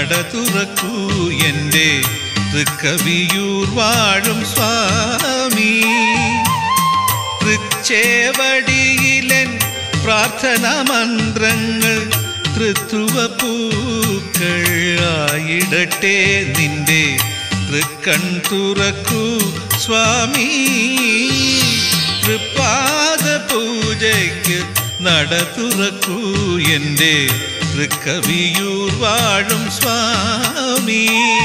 നട തുറക്കൂ എൻ്റെ തൃക്കവിയൂർ വാഴും സ്വാമി തൃച്ചേവടിയിലൻ പ്രാർത്ഥന മന്ത്രങ്ങൾ തൃത്വ പൂക്കൾ ആയിടട്ടെ നിന്റെ തൃക്കൺ തുറക്കൂ സ്വാമി തൃപ്പാദ പൂജയ്ക്ക് നട തുറക്കൂ എൻ്റെ തൃക്കവിയൂർ വാഴും സ്വാമി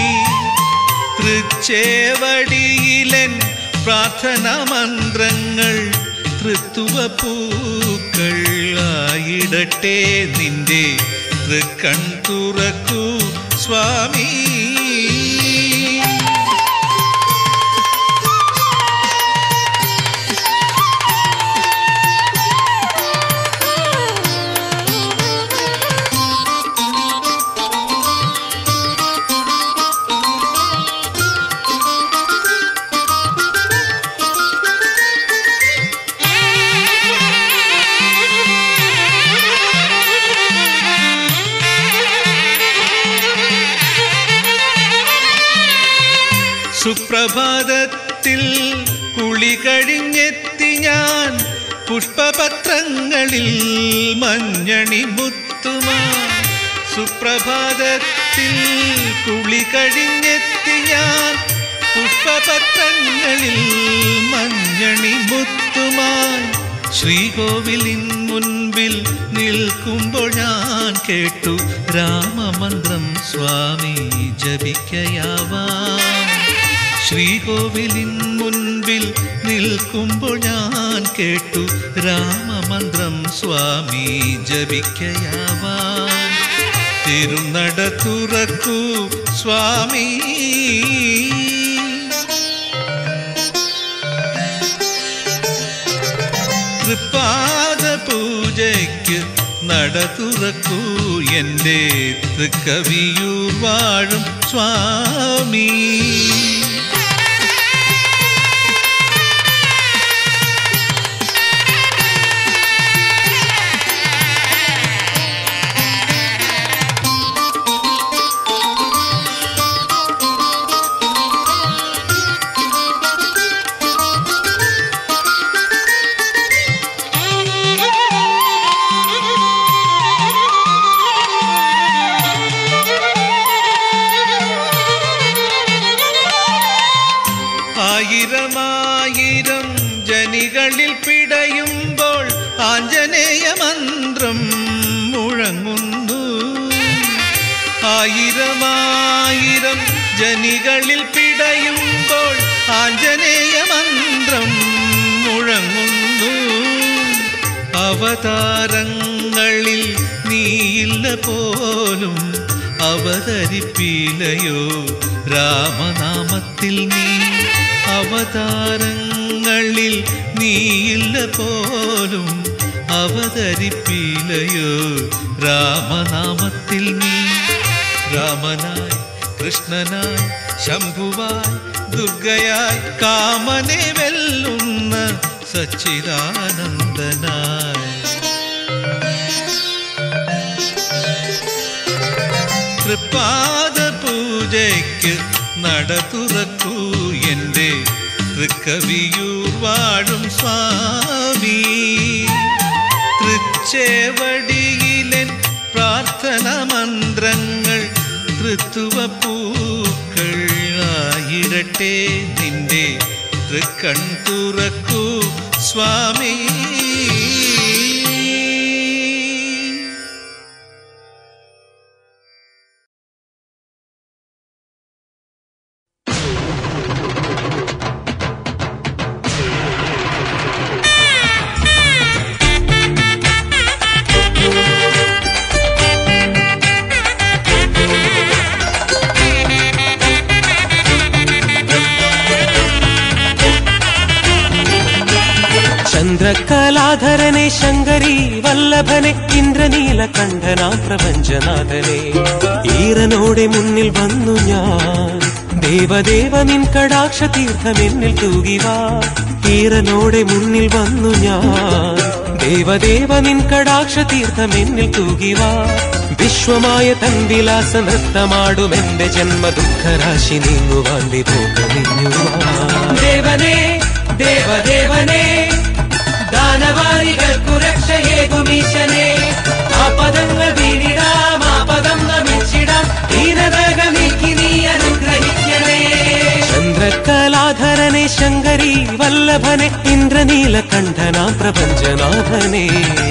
തൃച്ചേവടിയിലൻ പ്രാർത്ഥന മന്ത്രങ്ങൾ തൃത്വ പൂക്കൾ ആയിടട്ടെ നിന്റെ തൃക്കൺ തുറക്കൂ സ്വാമി സുപ്രഭാതത്തിൽ കുളി കഴിഞ്ഞെത്തി ഞാൻ പുഷ്പപത്രങ്ങളിൽ മഞ്ഞണി മുത്തുമാ സുപ്രഭാതത്തിൽ കുളി കഴിഞ്ഞെത്തി ഞാൻ പുഷ്പപത്രങ്ങളിൽ മഞ്ഞണി മുത്തുമായി ശ്രീകോവിലിൻ മുൻപിൽ നിൽക്കുമ്പോൾ ഞാൻ കേട്ടു രാമമന്ത്രം സ്വാമി ജപിക്കയാവാം ശ്രീകോവിലിൻ മുൻപിൽ നിൽക്കുമ്പോൾ ഞാൻ കേട്ടു രാമമന്ത്രം സ്വാമി ജപിക്കയാവാൻ തിരുനട തുറക്കൂ സ്വാമി തൃപ്പാദ പൂജയ്ക്ക് നട തുറക്കൂ എൻ്റെ തൃക്കവിയൂർ വാഴും സ്വാമി ആയിരമായിരം ജനികളിൽ പിടയുമ്പോൾ ആഞ്ജനേയ മന്ത്രം മുഴങ്ങുന്നു ആയിരമായിരം ജനികളിൽ പിടയുമ്പോൾ ആഞ്ജനേയ മന്ത്രം മുഴങ്ങുന്നു അവതാരങ്ങളിൽ നീയില്ല പോലും അവതരിപ്പിലയോ രാമനാമത്തിൽ നീ അവതാരങ്ങളിൽ നീയില്ല പോലും അവതരിപ്പിലയോ രാമനാമത്തിൽ നീ രാമനായി കൃഷ്ണനായി ശംഭുവായി ദുർഗയായി കാമനെ വെല്ലുന്ന സച്ചിദാനന്ദനായി തൃപ്പാദ പൂജയ്ക്ക് നട തുറക്കൂ എൻ്റെ തൃക്കവിയൂർ വാഴും സ്വാമി തൃച്ചേവടിയിലൻ പ്രാർത്ഥന മന്ത്രങ്ങൾ തൃത്വ പൂക്കൾ ആയിരട്ടെ നിന്റെ തൃക്കൺ തുറക്കൂ സ്വാമി ചന്ദ്രകലാധരനെ ശങ്കരി വല്ലഭനെ ഇന്ദ്രനീല കണ്ഠനാം പ്രപഞ്ചനാഥനെ ഈറനോടെ മുന്നിൽ വന്നു ഞാൻ ദേവദേവ നിൻ കടാക്ഷ തീർത്ഥം എന്നിൽ തൂകിവാ ഈറനോടെ മുന്നിൽ വന്നു ഞാൻ ദേവദേവ നിൻ കടാക്ഷ തീർത്ഥം എന്നിൽ തൂകിവാ വിശ്വമായ തൻ വിലാസ നൃത്തമാടുമെന്റെ ജന്മ ദുഃഖരാശി നീങ്ങുവാൻ വിഭോഗമിഞ്ഞുവാൻ ദേവനേ ദേവദേവനേ ദാനവാരികൾക്കു രക്ഷയേകുമീശനെ ആ പദങ്ങൾ വീണിടാം ആ പദം നമിച്ചിടാം ദീനതക നീക്കി നീ അനുഗ്രഹിക്കണേ ചന്ദ്രകലാധരനെ ശങ്കരി വല്ലഭനെ ഇന്ദ്രനീലകണ്ഠനാം പ്രപഞ്ചനാഥനെ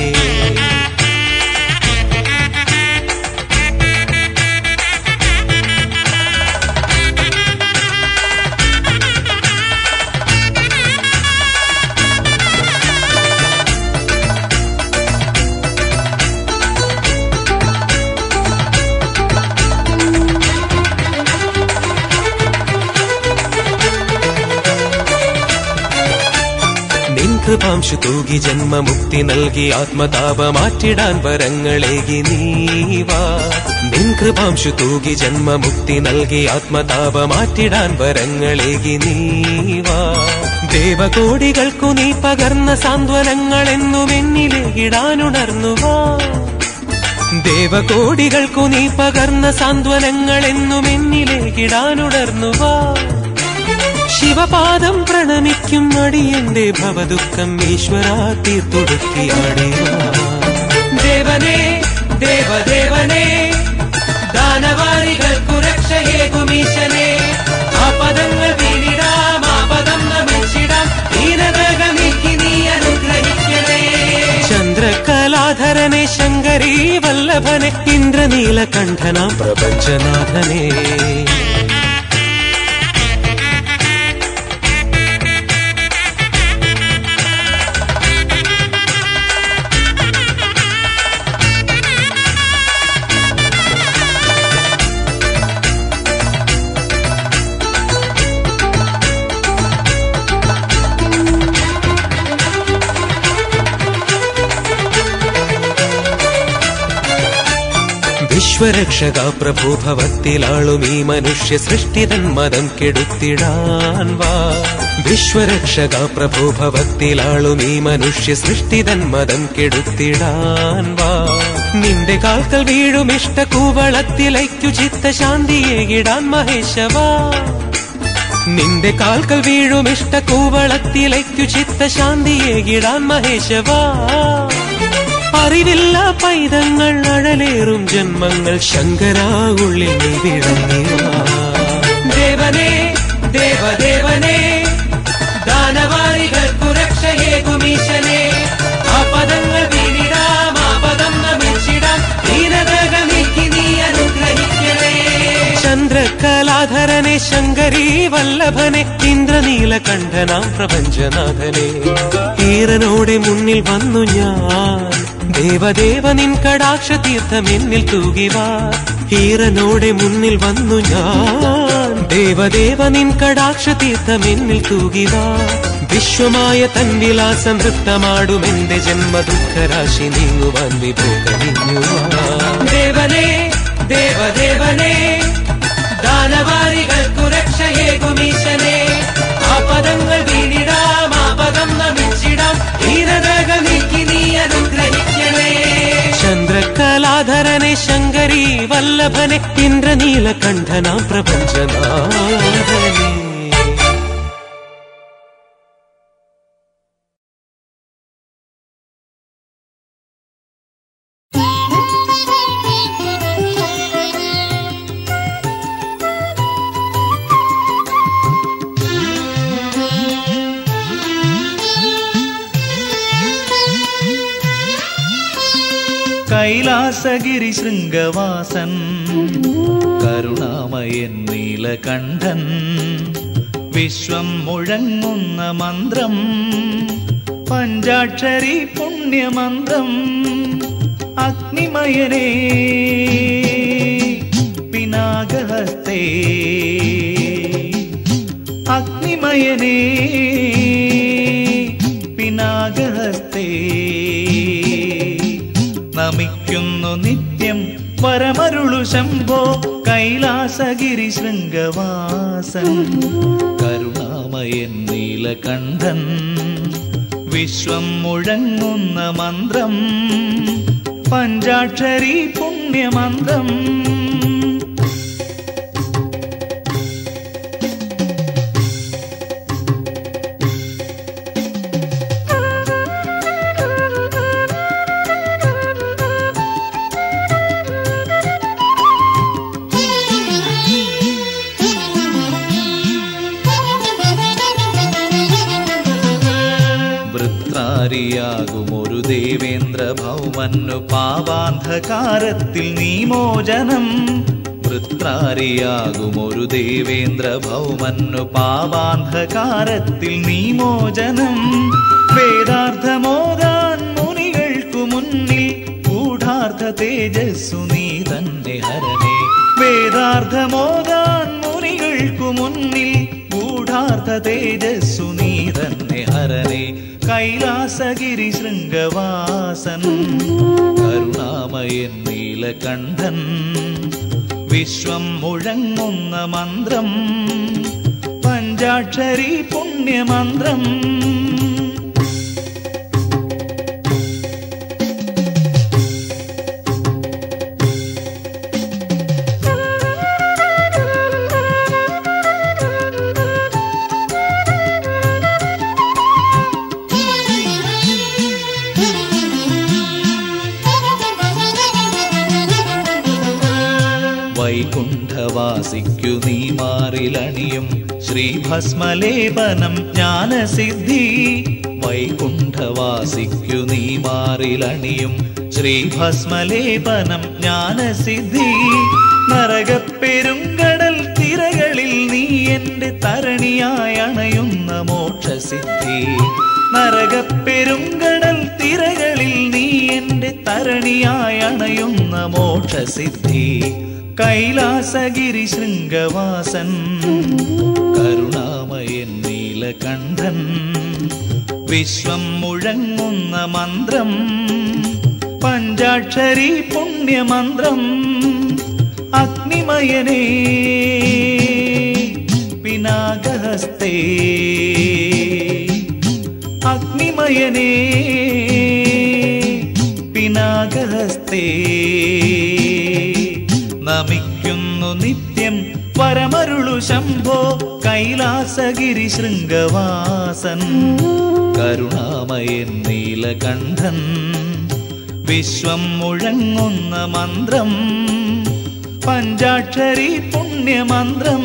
നിൻ കൃപാംശു തൂകി ജന്മമുക്തി നൽകി ആത്മതാപ മാറ്റിടാൻ വരങ്ങളേകി നീവാ നിൻ കൃപാംശു തൂകി ജന്മമുക്തി നൽകി ആത്മതാപ മാറ്റിടാൻ വരങ്ങളേകി നീവാ ദേവകോടികൾക്കു നീ പകർന്ന സാന്ത്വനങ്ങൾ എന്നും എന്നിലേകിടാനുണർന്നുവാ ദേവകോടികൾക്കു നീ പകർന്ന സാന്ത്വനങ്ങൾ എന്നും എന്നിലേകിടാനുണർന്നുവാ ശിവപാദം പ്രണമിക്കും അടിയന്റെ ഭവദുഃഖം ഈശ്വര തീർത്തൊടുക്കിയാടിയ ദേവനേ ദേവദേവനേ ദാനവാരികൾക്കു രക്ഷയേകുമീശനെ ആ പദങ്ങൾ വീണിടാം ആ പദം നമിച്ചിടാം ദീനതക നീക്കി നീ അനുഗ്രഹിക്കണേ ചന്ദ്രകലാധരനെ ശങ്കരീ വല്ലഭനെ ഇന്ദ്രനീലകണ്ഠനാം പ്രപഞ്ചനാഥനേ വിശ്വരക്ഷക പ്രഭു ഭവത്തിലാളും ഈ മനുഷ്യ സൃഷ്ടിതൻ മതം കെടുത്തിടാൻ വാ വിശ്വരക്ഷക പ്രഭു ഭവത്തിലാളും ഈ മനുഷ്യ സൃഷ്ടിതൻ മതം കെടുത്തിടാൻ വാ നിന്റെ കാൽക്കൽ വീഴും ഇഷ്ട കൂവളത്തിലയ്ക്കു ചിത്തശാന്തിയേകിടാൻ മഹേശവാ നിന്റെ കാൽക്കൽ വീഴും ഇഷ്ട കൂവളത്തിലയ്ക്കു ചിത്തശാന്തിയേകിടാൻ മഹേശവാ അറിവില്ല പൈതങ്ങൾ അഴലേറും ജന്മങ്ങൾ ശങ്കരാ ഉള്ളിൽ നീ വിളങ്ങിവാ ദേവനേ ദേവദേവനേ ദാനവാരികൾക്കു രക്ഷയേകുമീശനെ ആ പദങ്ങൾ വീണിടാം ആ പദം നമിച്ചിടാം ദീനതക നീക്കി നീ അനുഗ്രഹിക്കണേ ചന്ദ്രകലാധരനെ ശങ്കരീ വല്ലഭനെ ഇന്ദ്രനീലകണ്ഠനാം പ്രപഞ്ചനാഥനെ ഈറനോടെ മുന്നിൽ വന്നു ഞാൻ ദേവദേവ നിൻ കടാക്ഷ തീർത്ഥം എന്നിൽ തൂകിവാ ഈറനോടെ മുന്നിൽ വന്നു ഞാൻ ദേവദേവ നിൻ കടാക്ഷ തീർത്ഥം എന്നിൽ തൂകിവാ വിശ്വമായ തൻ വിലാസം നൃത്തമാടും എന്റെ ജന്മ ദുഃഖരാശി നീങ്ങുവാൻ വിഭോഗമിഞ്ഞുവാ ദേവനേ ദേവദേവനേ ദാനവാരികൾക്കു രക്ഷയേകുമീശനെ ആ പദങ്ങൾ വീണിടാം ആ പദം നമിച്ചിടാം ധീരതക നീക്കി നീ അനുഗ്രഹിക്കണേ ചന്ദ്രകലാധരനെ ശങ്കരീ വല്ലഭനെ ഇന്ദ്രനീലകണ്ഠനാം പ്രപഞ്ചനാഥനെ കൈലാസഗിരി ശൃംഗവാസൻ കരുണാമയൻ നീലകണ്ഠൻ വിശ്വം മുഴങ്ങുന്ന മന്ത്രം പഞ്ചാക്ഷരി പുണ്യമന്ത്രം അഗ്നിമയനേ പിനാകഹസ്തേ അഗ്നിമയനേ പിനാകഹസ്തേ നമിക്കുന്നു നിത്യം വരമരുളു ശംഭോ കൈലാസഗിരി ശൃംഗവാസൻ കരുണാമയൻ നീലകണ്ഠൻ വിശ്വം മുഴങ്ങുന്ന മന്ത്രം പഞ്ചാക്ഷരി പുണ്യമന്ത്രം വൃത്രാരിയാകും ഒരു ദേവേന്ദ്ര ഭൗമന്നു പാപാന്ധകാരത്തിൽ നീ മോചനം വൃത്രാരിയാകും ഒരു ദേവേന്ദ്ര ഭൗമന്നു പാപാന്ധകാരത്തിൽ നീ മോചനം വേദാർത്ഥമോദാൻ മുനികൾക്കു മുന്നിൽ ഗൂഢാർത്ഥ തേജസ്സു നീ തന്നെ ഹരണേ വേദാർത്ഥമോദാൻ മുനികൾക്കു മുന്നിൽ ഗൂഢാർത്ഥ തേജസ്സു നീ തന്നെ ഹരണേ കൈലാസഗിരി ശൃംഗവാസൻ കരുണാമയൻ നീലകണ്ഠൻ വിശ്വം മുഴങ്ങുന്ന മന്ത്രം പഞ്ചാക്ഷരി പുണ്യമന്ത്രം വൈകുണ്ഠവാസിക്കു നീ മാറിലണിയും ശ്രീഭസ്മലേപനം ജ്ഞാനസിദ്ധി വൈകുണ്ഠവാസിക്കു നീ മാറിലണിയും ശ്രീഭസ്മലേപനം ജ്ഞാനസിദ്ധി നരകപ്പെരുങ്കടൽ തിരകളിൽ നീ എന്റെ തരണിയായി അണയുന്ന മോക്ഷസിദ്ധി നരകപ്പെരുങ്കടൽ തിരകളിൽ നീ എന്റെ തരണിയായി അണയുന്ന മോക്ഷസിദ്ധി കൈലാസഗിരി ശൃംഗവാസൻ കരുണാമയൻ നീലകണ്ഠൻ വിശ്വം മുഴങ്ങുന്ന മന്ത്രം പഞ്ചാക്ഷരി പുണ്യമന്ത്രം അഗ്നിമയനേ പിനാകഹസ്തേ അഗ്നിമയനേ പിനാകഹസ്തേ നമിക്കുന്നു നിത്യം പരമരുളു ശംഭോ കൈലാസഗിരി ശൃംഗവാസൻ കരുണാമയൻ നീലകണ്ഠൻ വിശ്വം മുഴങ്ങുന്ന മന്ത്രം പഞ്ചാക്ഷരി പുണ്യമന്ത്രം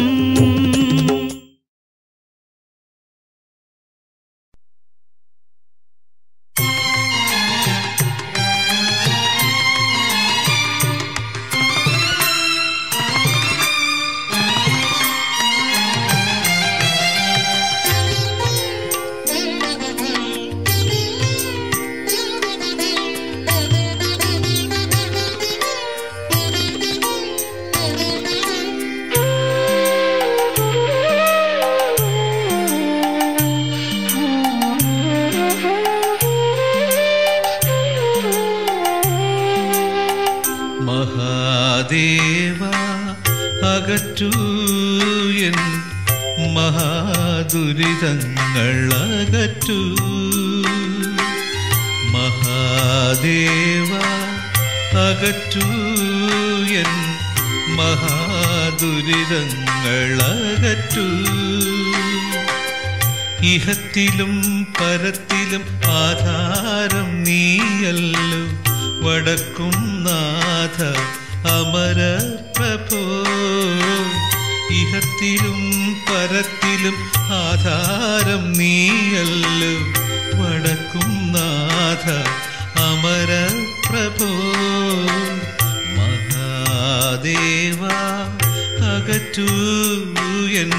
മഹാദേവ അകറ്റൂ എൻ മഹാദുരിതങ്ങൾ അകറ്റൂ മഹാദേവ അകറ്റൂ എൻ മഹാദുരിതങ്ങൾ അകറ്റൂ ഇഹത്തിലും പരത്തിലും ആധാരം നീയല്ലോ വടക്കും നാഥ അമര പ്രഭോ ഇഹത്തിലും പരത്തിലും ആധാരം നീയല്ലോ വടക്കും നാഥ അമര പ്രഭോ മഹാദേവ അകറ്റൂ എൻ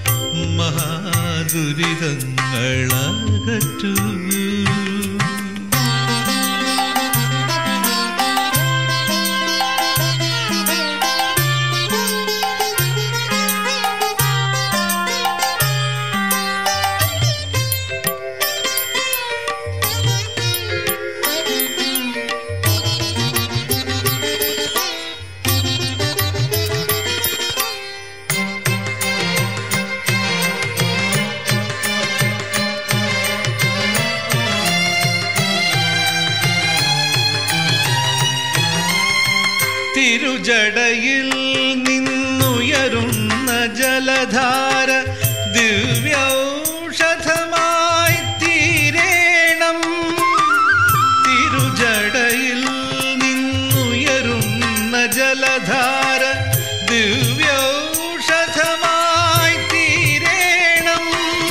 മഹാദുരിതങ്ങളകറ്റൂ തിരുജടയിൽ നിന്നുയരുന്ന ജലധാര ദിവ്യൗഷധമായി തീരേണം തിരുജടയിൽ നിന്നുയരുന്ന ജലധാര ദിവ്യൗഷധമായി തീരേണം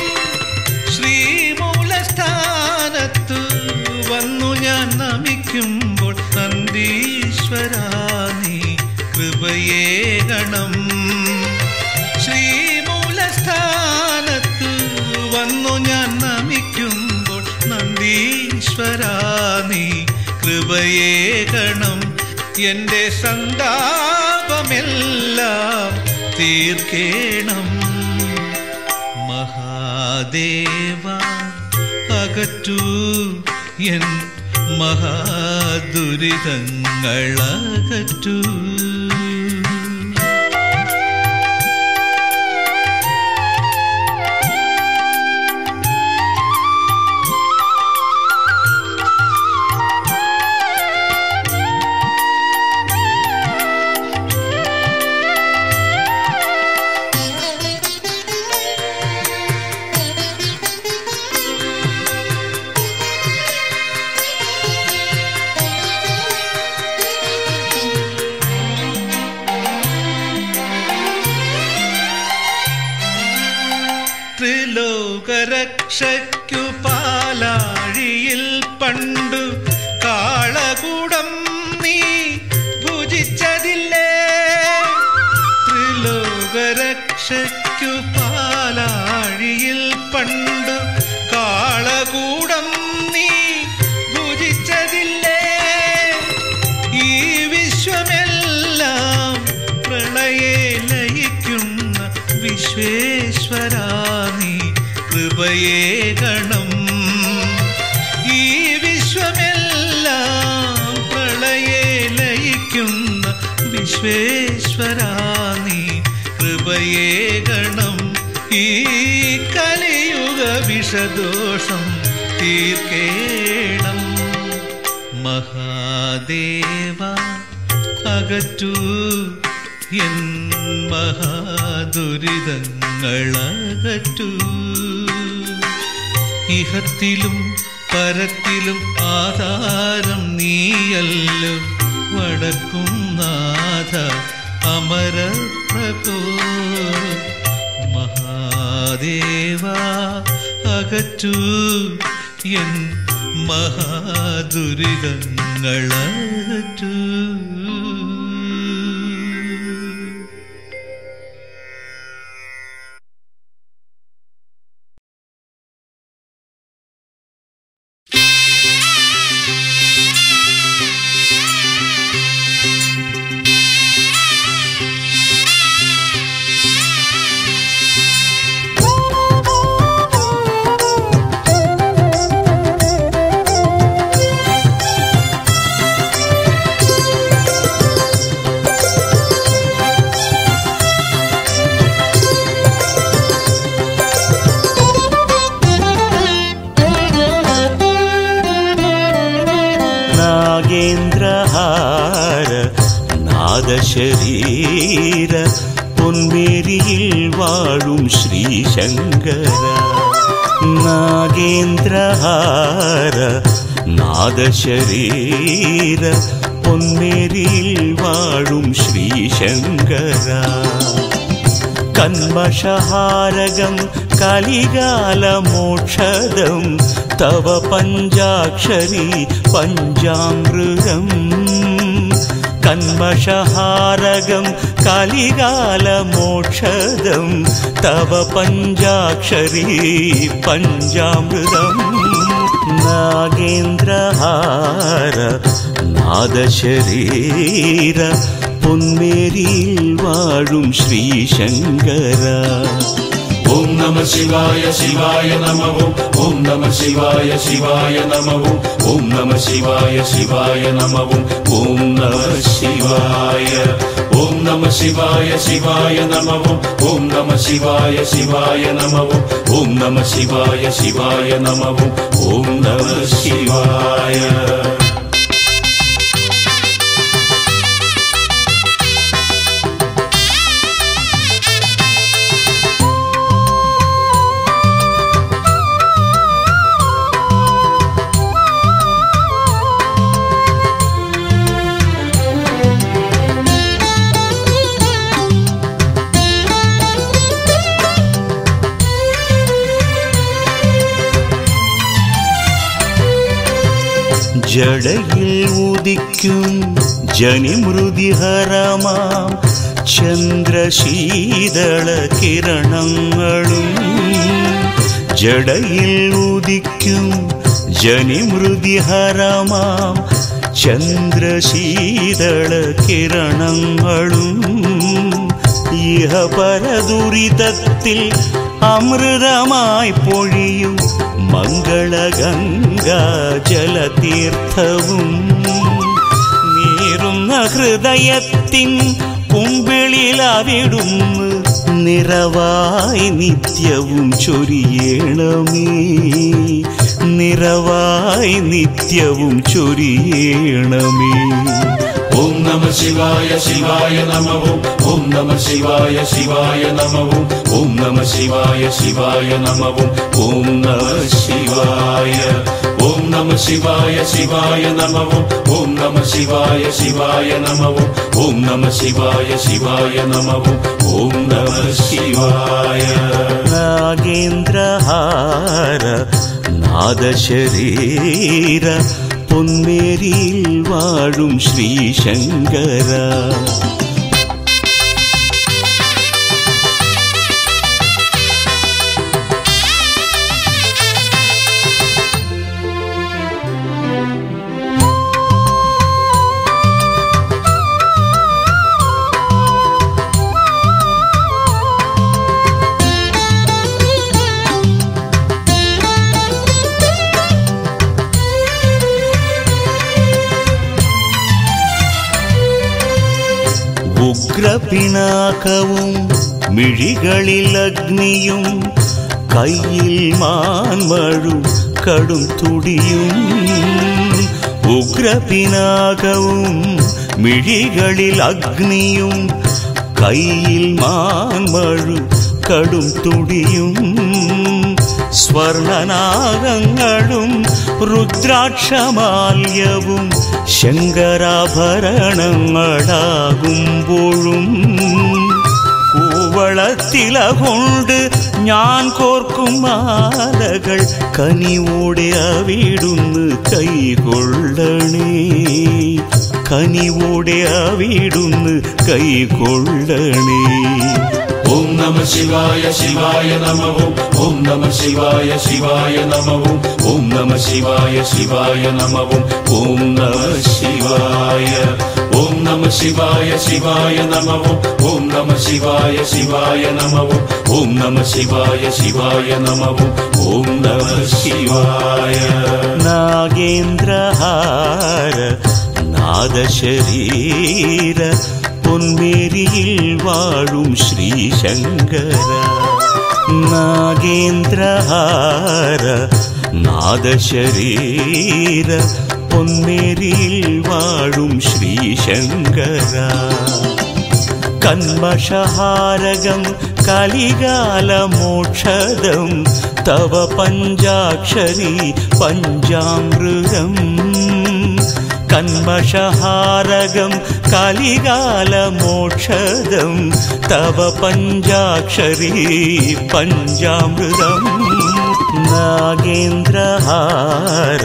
ശ്രീമൂലസ്ഥാനത്ത് വന്നു ഞാൻ നമിക്കുമ്പോൾ നന്ദീശ്വരാ നീ കൃപയേകണം ശ്രീമൂലസ്ഥാനത്ത് വന്നു ഞാൻ നമിക്കുമ്പോൾ നന്ദീശ്വരാ നീ കൃപയേകണം എൻ്റെ സന്താപമെല്ലാം തീർക്കേണം മഹാദേവ അകറ്റൂ എൻ മഹാദുരിതങ്ങളകറ്റൂ ത്രിലോകരക്ഷയ്ക്കു പാലാഴിയിൽ പണ്ടു കാളകൂടം നീ ഭുജിച്ചതില്ലേ ത്രിലോകരക്ഷയ്ക്കു പാലാഴിയിൽ പണ്ടു കാളകൂടം നീ ഭുജിച്ചതില്ലേ ഈ വിശ്വമെല്ലാം പ്രളയെ ലയിക്കുന്ന വിശ്വേശ്വരാ നീ കൃപയേ ഗണം ഈ വിശ്വമെല്ലാം പ്രളയെ ലയിക്കുന്ന വിശ്വേശ്വരാ നീ കൃപയേ ഗണം ഈ കലിയുഗ വിഷദോഷം തീർക്കേണം മഹാദേവ അകറ്റൂ എൻ മഹാദുരിതങ്ങളകറ്റൂ ഇഹത്തിലും പരത്തിലും ആധാരം നീയല്ലോ വടക്കും നാഥ അമരപ്രഭോ മഹാദേവ അകറ്റൂ എൻ മഹാദുരിതങ്ങളകറ്റൂ നാഗേന്ദ്രഹാര നാദശരീര പൊന്മേരിയിൽ വാഴും ശ്രീശങ്കര നാഗേന്ദ്രഹാര നാദശരീര പൊന്മേരിയിൽ വാഴും ശ്രീശങ്കര കന്മഷഹാരകം കലികാലമോക്ഷദം തവ പഞ്ചാക്ഷരി പഞ്ചാമൃതം കന്മഷഹാരകം കലികാലമോക്ഷദം തവ പഞ്ചാക്ഷരി പഞ്ചാമൃതം നാഗേന്ദ്രഹാര നാദശരീര പൊന്മേരിയിൽ വാഴും ശ്രീശങ്കര ഓം നമ ശിവായ ശിവായ നമ ഓം ഓം നമ ശിവായ ശിവായ നമ ഓം ഓം നമ ശിവായ ശിവായ നമ ഓം ഓം നമ ശിവായ ഓം നമ ശിവായ ശിവായ നമ ഓം ഓം നമ ശിവായ ശിവായ നമ ഓം ഓം നമ ശിവായ ശിവായ നമ ഓം ഓം നമ ശിവായ ജടയിൽ ഉദിക്കും ജനിമൃതിഹരമാം ചന്ദ്രശീതള കിരണങ്ങളും ജടയിൽ ഉദിക്കും ജനിമൃതിഹരമാം ചന്ദ്രശീതള കിരണങ്ങളും ഇഹപരദുരിതത്തിൽ അമൃതമായി പൊഴിയും മംഗളഗംഗാ ജലതീർത്ഥവും നീറുന്ന ഹൃദയത്തിൻ കുമ്പിളിലവിടുന്ന് നിറവായി നിത്യവും ചൊരിയണമേ നിറവായി നിത്യവും ചൊരിയണമേ ഓം നമ ശിവായ ശിവായ നമവും ഓം നമ ശിവായ ശിവായ നമവും ഓം നമ ശിവായ ശിവായ നമവും ഓം നമ ശിവായ ഓം നമ ശിവായ ശിവായ നമവും ഓം നമ ശിവായ ശിവായ നമവും ഓം നമ ശിവായ ശിവായ നമവും ഓം നമ ശിവായ നാഗേന്ദ്രഹാര നാദശരീര പൊന്മേരിയിൽ വാഴും ശ്രീശങ്കര ഉഗ്രപിനാക്കവും മിഴികളിൽ അഗ്നിയും കയ്യിൽ മാൻമഴു കടും തുടിയും ഉഗ്രപിനാകവും മിഴികളിൽ അഗ്നിയും കയ്യിൽ മാൻമഴു കടും തുടിയും സ്വർണനാഗങ്ങളും രുദ്രാക്ഷമാല്യവും ശങ്കരാഭരണങ്ങളാകുമ്പോഴും കൂവളത്തില കൊണ്ട് ഞാൻ കോർക്കും മാലകൾ കനിവോടെ അവിടുന്ന് കൈകൊള്ളണേ കനിവോടെ അവിടുന്ന് കൈകൊള്ളണേ ഓം നമ ശിവായ ശിവായ നമവും ഓം നമ ശിവായ ശിവായ നമവും ഓം നമ ശിവായ ശിവായ നമവും ഓം നമ ശിവായ ഓം നമ ശിവായ ശിവായ നമവും ഓം നമ ശിവായ ശിവായ നമവും ഓം നമ ശിവായ ശിവായ നമവും ഓം നമ ശിവായ നാഗേന്ദ്രഹാര നാദശരീര പൊന്മേരിയിൽ വാഴും ശ്രീശങ്കര നാഗേന്ദ്രഹാര നാദശരീര പൊന്മേരിയിൽ വാഴും ശ്രീശങ്കര കന്മഷഹാരകം കലികാലമോക്ഷദം തവ പഞ്ചാക്ഷരി പഞ്ചാമൃതം കന്മഷഹാരകം കലികാലമോക്ഷദം തവ പഞ്ചാക്ഷരി പഞ്ചാമൃതം നാഗേന്ദ്രഹാര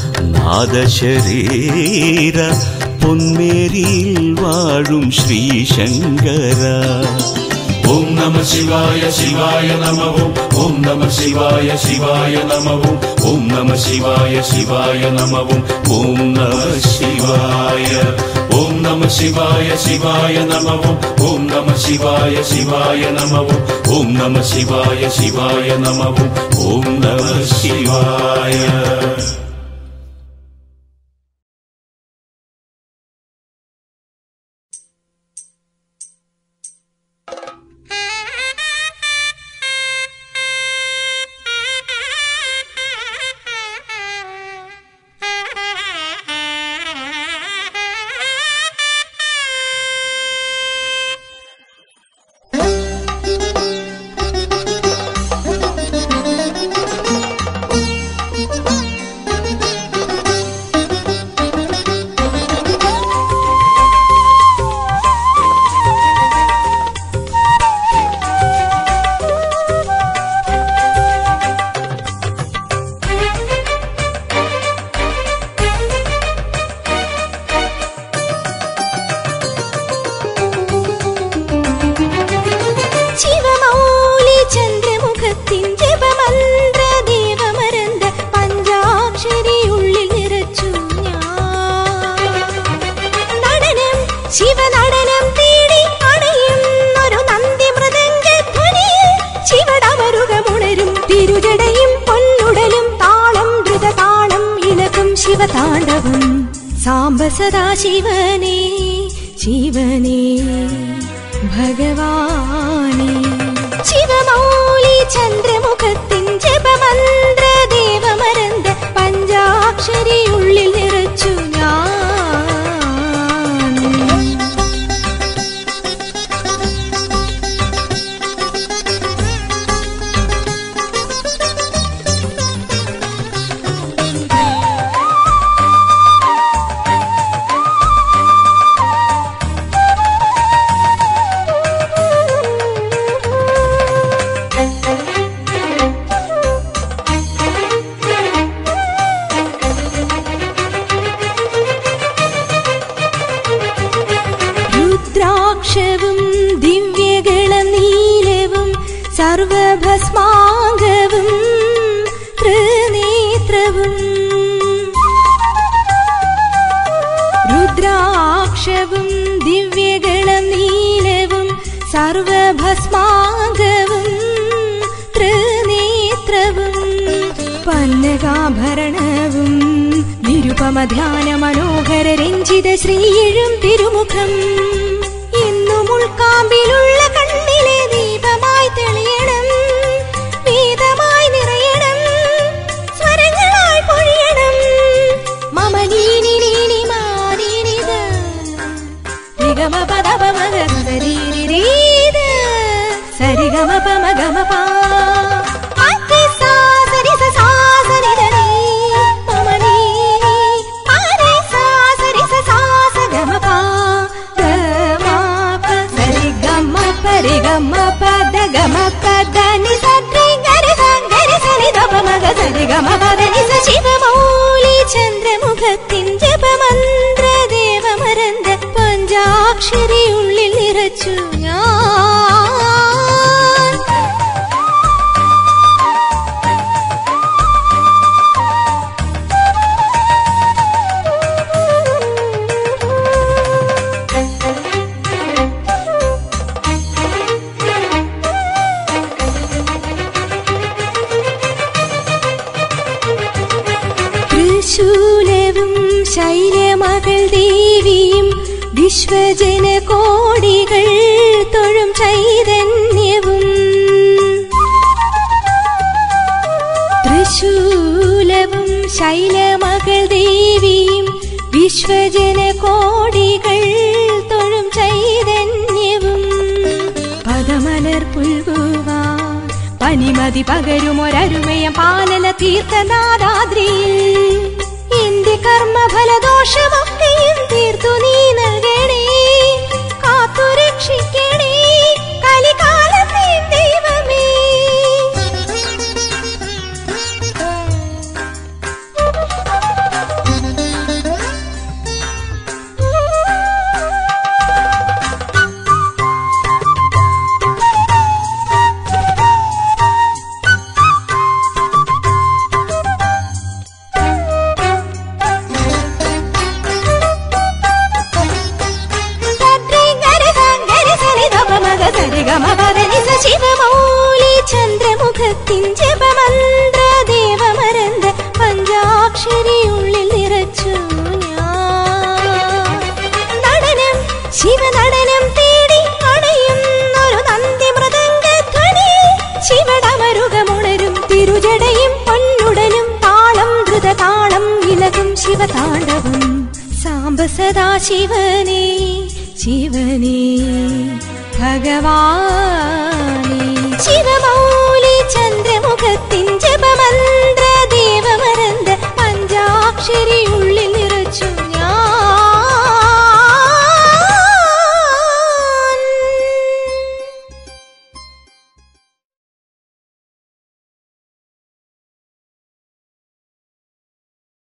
നാദശരീര പൊന്മേരിയിൽ വാഴും ശ്രീശങ്കര ഓം നമ ശിവായ ശിവായ നമവും ഓം നമ ശിവായ ശിവായ നമവും ഓം നമ ശിവായ ശിവായ നമവും ഓം നമ ശിവായ ഓം നമ ശിവായ ശിവായ നമവും ഓം നമ ശിവായ ശിവായ നമവും ഓം നമ ശിവായ ശിവായ നമവും ഓം നമ ശിവായ Thank ശിവതാണ്ഡവം സാംബ സദാ ശിവനേ ശിവനേ ഭഗവാനേ ശിവമൗലി ചന്ദ്രമുഖത്തിൻ ജപമന്ത്ര ദേവമരന്ത പഞ്ചാക്ഷരി ഉള്ളിൽ നിറച്ചു ഞാൻ രുദ്രാക്ഷവും ദിവ്യഗളം നീലവും സർവഭസ്മാംഗവും ത്രിനേത്രവും രുദ്രാക്ഷവും ദിവ്യഗളം നീലവും സർവഭസ്മാംഗവും ത്രിനേത്രവും പന്നകാഭരണവും നിരുപമ ധ്യാന മനോഹര രഞ്ജിത ശ്രീയിഴും തിരുമുഖം എന്നും ഉൾക്കാമ്പിലുള്ള കണ്ണിലെ ദീപമായി തെളിയണം വേദമായി നിറയണം സ്വരങ്ങളായി പൊഴിയണം മമ നീനി നീനി മാനീനിത നിഗമ പദപ മഗ സരീരീത സരിഗമ പമ ഗമ പാ അത്തി സാ സരി സ സാ സരി ധ നീ മമ നീ പാരി സാ സരി സ സാ സ ഗമ പാ ഗ മ പ സരി ഗമ പരി ഗമ പദ ഗമ പദ നി സദ്രി ഗരി സ ഗരി സരി ധ പ മഗ സരി ഗമ പദ നി സ ശിവമൗലി ചന്ദ്രമുഖത്തിൻ ജപമന്ത്ര ദേവമരന്ത പഞ്ചാക്ഷരി ഉള്ളിൽ നിറച്ചു ഞാൻ തൃശൂലവും ശൈലമകൾ ദേവിയും വിശ്വജന കോടികൾ തൊഴും ചൈതന്യവും തൃശൂലവും ശൈലമകൾ ദേവിയും വിശ്വജന കോടികൾ തൊഴും ചൈതന്യവും പദമലർ പുൽകുവാൻ പനിമതി പകരുമൊരരുമയ പാലന തീർത്ഥനാദാദ്രിയിൽ എന്റെ കർമ്മഫലദോഷമൊക്കെയും തീർത്തു നീ നൽകണേ കാത്തു രക്ഷിക്കണേ കലികാലത്തെ ദൈവമേ ശിവമൗലി ചന്ദ്രമുഖത്തിൻ ജപമന്ത്ര ദേവമരന്ത പഞ്ചാക്ഷരി ഉള്ളിൽ നിറച്ചു ഞാൻ നടനം ശിവനടനം തേടി അണയുന്നൊരു നന്ദി മൃദംഗധ്വനി ശിവടമരുകമുണരും തിരുജടയും പൊന്നുടലും താളം ദ്രുതതാളം ഇലകും ശിവതാണ്ഡവം സാംബ സദാ ശിവനേ ശിവനേ ഭഗവാനേ ശിവമൗലി ചന്ദ്രമുഖത്തിൻ